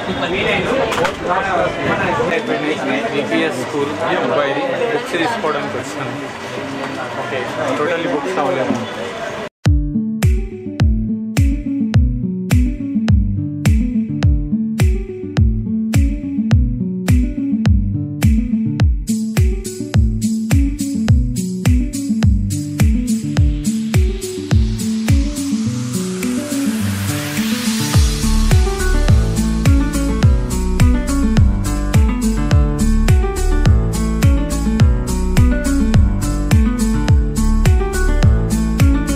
BPS school ముంబైది books తీసుకోవడానికి వచ్చాను okay totally books available Thank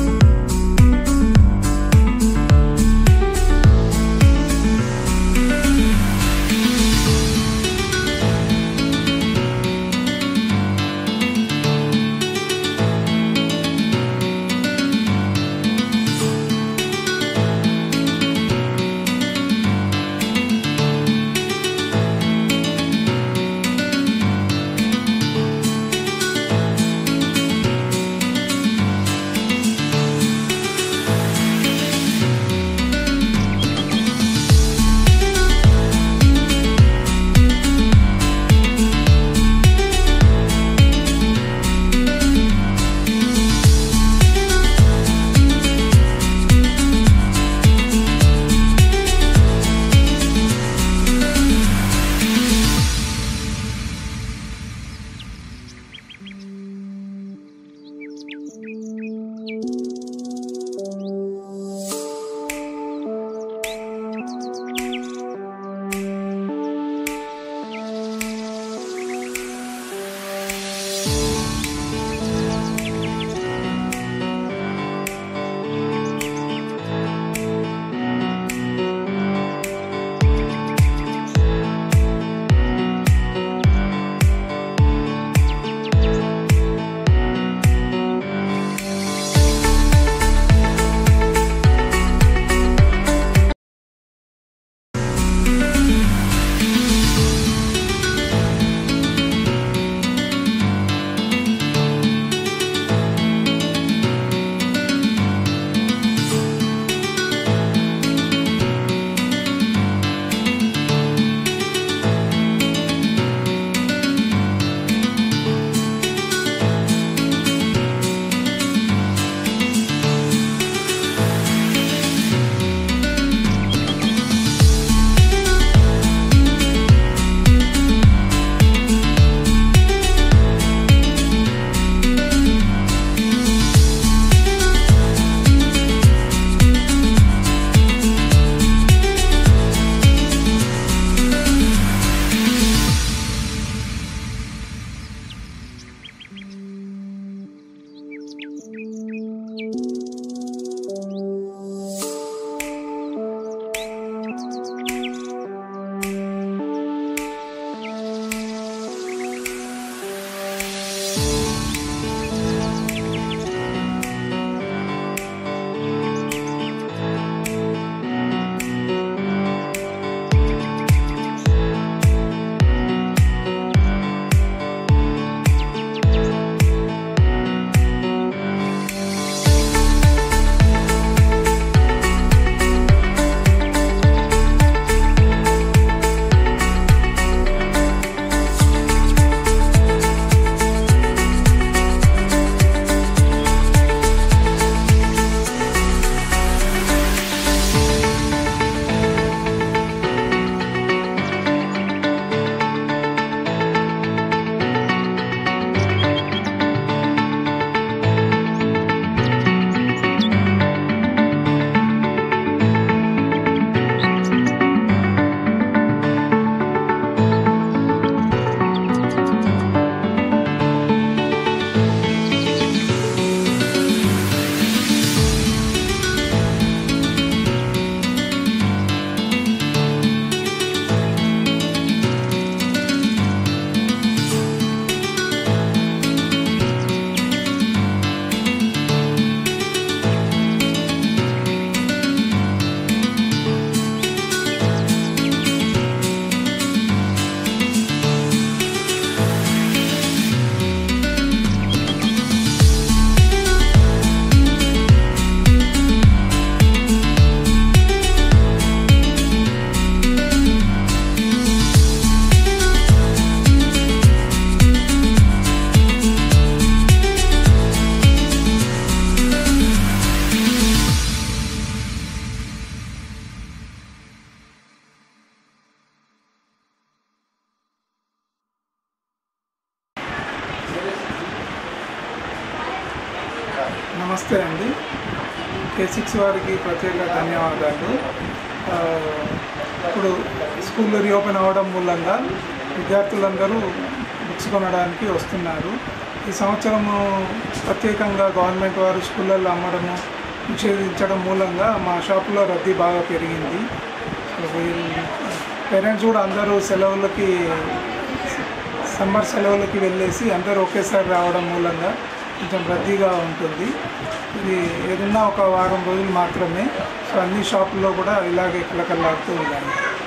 నమస్తే అండి కే సిక్స్ వారికి ప్రత్యేక ధన్యవాదాలు ఆ, ఇప్పుడు స్కూల్ రీఓపెన్ అవ్వడం మూలంగా విద్యార్థులందరూ బుక్స్ కొనడానికి వస్తున్నారు ఈ సంవత్సరము ప్రత్యేకంగా గవర్నమెంట్ వారు స్కూళ్ళల్లో అమ్మడము నిషేధించడం మూలంగా మా షాపులో రద్దీ బాగా పెరిగింది పేరెంట్స్ కూడా అందరూ సెలవులకి సమ్మర్ సెలవులకి వెళ్ళేసి అందరూ ఒకేసారి రావడం మూలంగా కొంచెం రద్దీగా ఉంటుంది ఇది ఏదన్నా ఒక వారం రోజులు మాత్రమే సో అన్ని షాపుల్లో కూడా ఇలాగే కలకల్లాడుతూ ఉన్నాయి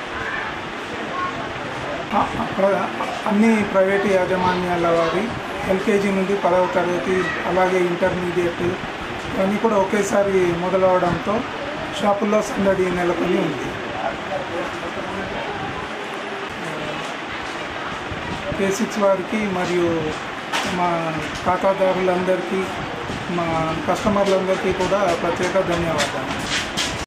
ఆ- ప్ర- అన్ని ప్రైవేటు యాజమాన్యాల వారి ఎల్కేజీ నుండి పదవ తరగతి అలాగే ఇంటర్మీడియట్ ఇవన్నీ కూడా ఒకేసారి మొదలవడంతో షాపుల్లో సందడి నెలకొని ఉంది కే సిక్స్ వారికి మరియు మా ఖాతాదారులందరికీ మా కస్టమర్లందరికీ కూడా ప్రత్యేక ధన్యవాదాలు